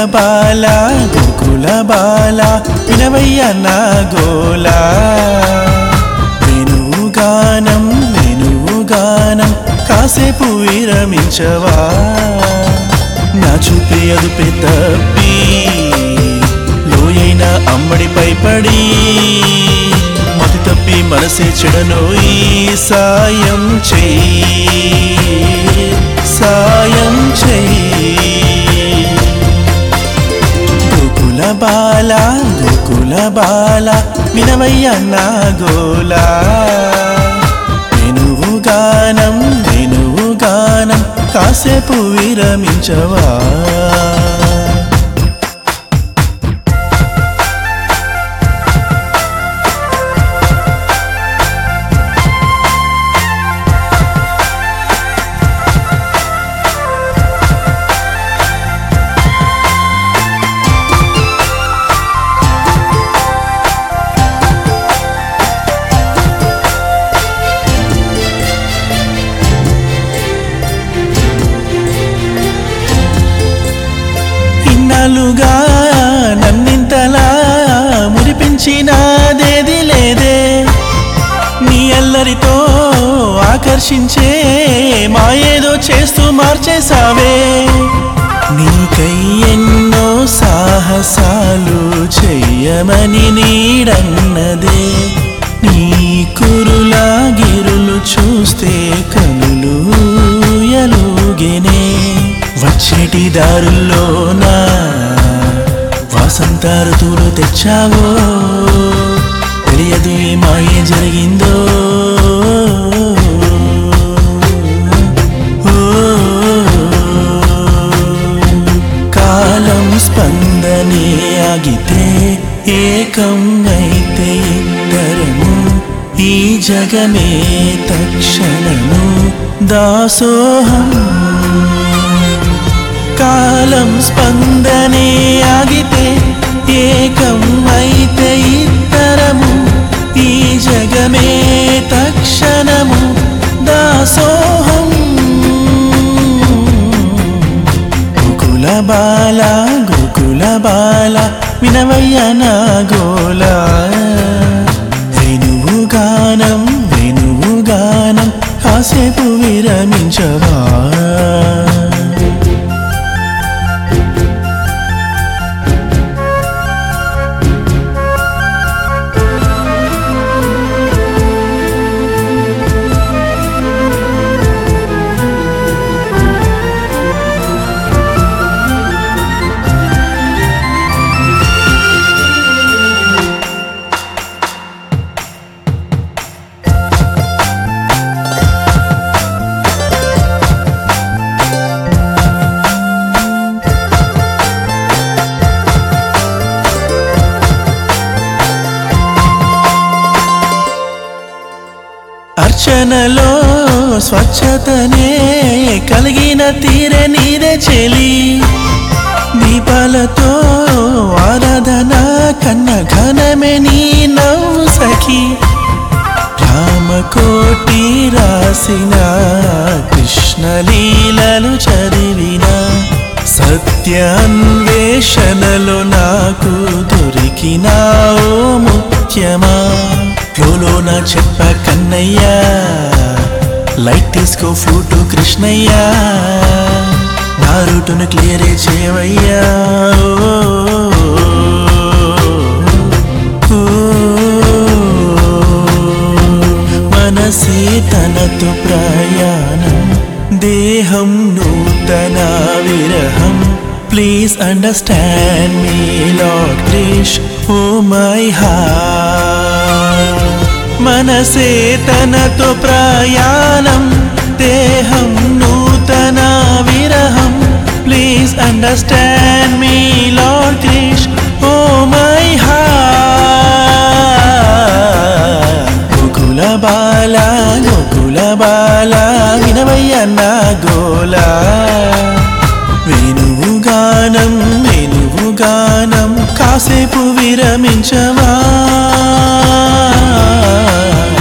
బాల గోకుల బాల వినవయ్య నా గోలా వెనువు గానం వెనువు గానం కాసేపు విరమించవా నా చూపే అదుపే తప్పి లోయైన అమ్మడిపై పడి మతి తప్పి మనసే చెడను ఈ సాయం చెయ్యి సాయం చెయ్యి గోకుల బాల గోకుల బాల వినవయ్య నా గోలా వెనువు గానం వెనువు గానం కాసేపు విరమించవా ఇన్నాళ్ళుగా నన్నింతలా మురిపించినాదేది లేదే నీ అల్లరితో ఆకర్షించే మాయేదో చేస్తూ మార్చేసావే నీకై ఎన్నో సాహసాలు చెయ్యమని నీడన్నదే నీ కురులా గిరులు చూస్తే కనులు ఎలుగెనే వచ్చేటి దారుల్లోనా వాసంత ఋతువులు తెచ్చావో తెలియదు ఈ మాయే జరిగిందో కాలం స్పందనే ఆగితే ఏకం అయితే ఇద్దరము ఈ జగమే తక్షణము దాసోహం కాలం స్పందనే ఆగితే ఏకం అయితే ఇద్దరము ఈ జగమే తక్షణము దాసోహం గోకుల బాల గోకుల బాల వినవయ్య నా గోలా వెనువు గానం వెనువు గానం కాసేపు విరమించవా అర్చనలో స్వచ్ఛతనే కలిగిన తీరే నీదే చెలి దీపాలతో ఆరాధన కన్న ఘనమే నీ నవ్వు సఖి రామకోటి రాసిన కృష్ణలీలలు చదివిన సత్యాన్వేషణలో నాకు దొరికిన ఓ ముత్యమా ఫ్లోలో నా చెప్ప కన్నయ్యా లైట్ తీసుకో ఫ్లూటు కృష్ణయ్యా నా రూటును క్లియరే చేయవయ్యా ఓ, ఓ, మనసే తనతో ప్రయాణం దేహం నూతన విరహం please understand me lord Krish oh my heart మనసే తనతో ప్రయాణం దేహం నూతన విరహం please understand me lord Krish oh my heart Gokula బాల గోకుల బాల వినవయ్య నా గోలా వేణువు గానం వేణువు గానం కాసేపు విరమించవా